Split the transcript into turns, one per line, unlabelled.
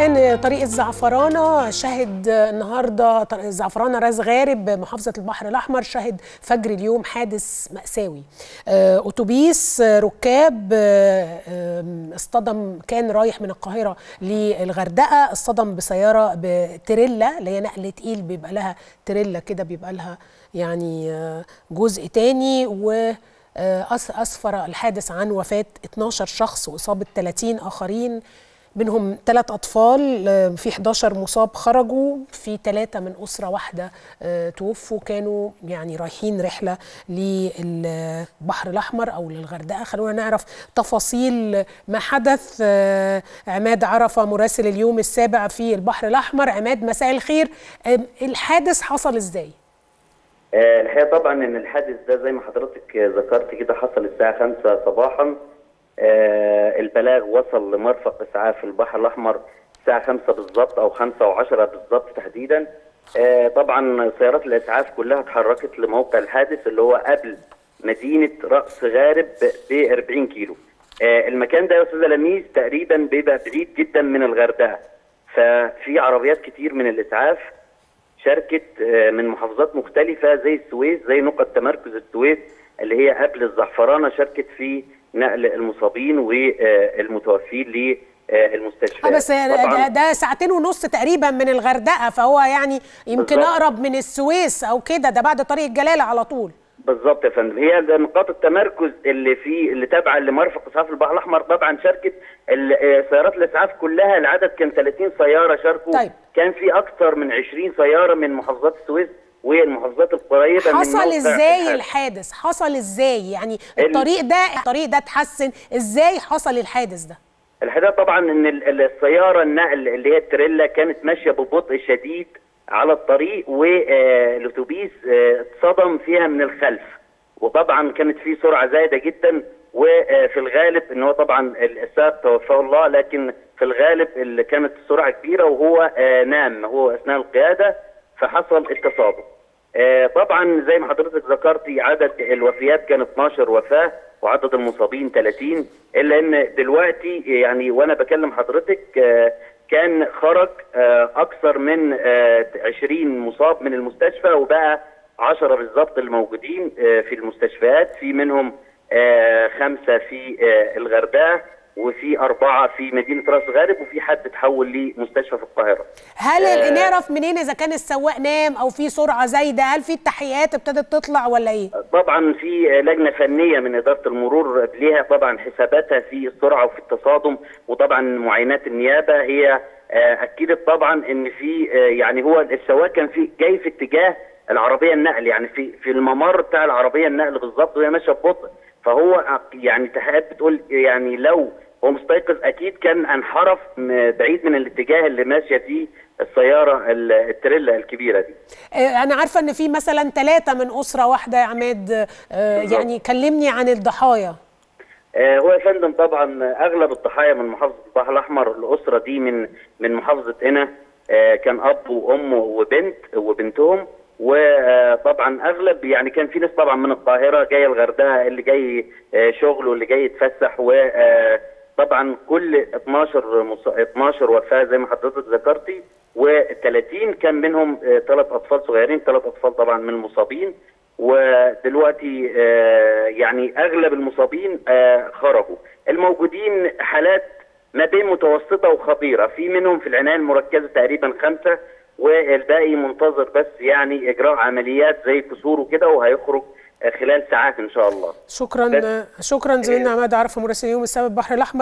كمان طريق الزعفرانة شهد النهاردة طريق الزعفرانة راس غارب محافظة البحر الأحمر شهد فجر اليوم حادث مأساوي أتوبيس ركاب اصطدم كان رايح من القاهرة للغردقة اصطدم بسيارة بتريلا اللي هي نقل تقيل بيبقى لها تريلا كده بيبقى لها يعني جزء تاني و أسفر الحادث عن وفاة 12 شخص وإصابة 30 آخرين منهم ثلاث أطفال في 11 مصاب خرجوا في ثلاثة من أسرة واحدة توفوا كانوا يعني رايحين رحلة للبحر الأحمر أو للغردقة خلونا نعرف تفاصيل ما حدث عماد عرفة مراسل اليوم السابع في البحر الأحمر عماد مساء الخير الحادث حصل إزاي؟
الحقيقه طبعا ان الحادث ده زي ما حضرتك ذكرت كده حصل الساعه 5 صباحا البلاغ وصل لمرفق اسعاف البحر الاحمر الساعه 5 بالظبط او 5 و10 بالظبط تحديدا طبعا سيارات الاسعاف كلها اتحركت لموقع الحادث اللي هو قبل مدينه راس غارب ب 40 كيلو المكان ده يا استاذه لميس تقريبا بيبقى بعيد جدا من الغردقه ففي عربيات كتير من الاسعاف شاركت من محافظات مختلفة زي السويس زي نقط تمركز السويس اللي هي قبل الزعفرانة شاركت في نقل المصابين والمتوفين للمستشفيات
بس ده, ده ساعتين ونص تقريبا من الغردقة فهو يعني يمكن بالزبط. أقرب من السويس أو كده ده بعد طريق الجلالة على طول
بالظبط يا فندم هي نقاط التمركز اللي في اللي تابعه لمرفق اسعاف البحر الاحمر طبعا شاركت سيارات الاسعاف كلها العدد كان 30 سياره شاركوا
طيب.
كان في اكثر من 20 سياره من محافظات السويس والمحافظات القريبه
حصل ازاي الحادث حصل ازاي يعني الطريق ده الطريق ده اتحسن ازاي حصل الحادث ده
الحقيقه طبعا ان السياره النقل اللي هي التريلا كانت ماشيه ببطء شديد على الطريق والاتوبيس اتصدم فيها من الخلف وطبعا كانت في سرعه زايده جدا وفي الغالب ان هو طبعا السائق توفاه الله لكن في الغالب اللي كانت السرعه كبيره وهو نام هو اثناء القياده فحصل التصادم. طبعا زي ما حضرتك ذكرتي عدد الوفيات كان 12 وفاه وعدد المصابين 30 الا ان دلوقتي يعني وانا بكلم حضرتك كان خرج اكثر من 20 مصاب من المستشفى وبقى 10 بالظبط الموجودين في المستشفيات في منهم خمسه في الغردقه وفي أربعة في مدينة راس غارب وفي حد تحول لمستشفى في القاهرة
هل آه نعرف منين إذا كان السواق نام أو في سرعة زايدة هل في التحيات ابتدت تطلع ولا إيه؟
طبعا في لجنة فنية من إدارة المرور ليها طبعا حساباتها في السرعة وفي التصادم وطبعا معاينات النيابة هي أكدت طبعا إن في يعني هو السواق كان في جاي في اتجاه العربية النقل يعني في في الممر بتاع العربية النقل بالظبط وهي ماشية ببطء فهو يعني تحقيقات بتقول يعني لو هو مستيقظ اكيد كان انحرف بعيد من الاتجاه اللي ماشيه فيه السياره التريلا الكبيره دي.
انا عارفه ان في مثلا ثلاثه من اسره واحده يا عماد يعني كلمني عن الضحايا.
هو يا فندم طبعا اغلب الضحايا من محافظه البحر الاحمر الاسره دي من من محافظه قنا كان اب وام وبنت وبنتهم وطبعا اغلب يعني كان في ناس طبعا من القاهره جايه الغردقه اللي جاي شغل واللي جاي يتفسح و طبعا كل 12 مص... 12 وفاه زي ما حضرتك ذكرتي و30 كان منهم ثلاث اطفال صغيرين ثلاث اطفال طبعا من المصابين ودلوقتي يعني اغلب المصابين خرجوا الموجودين حالات ما بين متوسطه وخطيره في منهم في العنايه المركزه تقريبا خمسه والباقي منتظر بس يعني اجراء عمليات زي كسور وكده وهيخرج خلال ساعات ان شاء الله
شكرا شكرا زميلنا عماد عرفه مراسل يوم السبت البحر الاحمر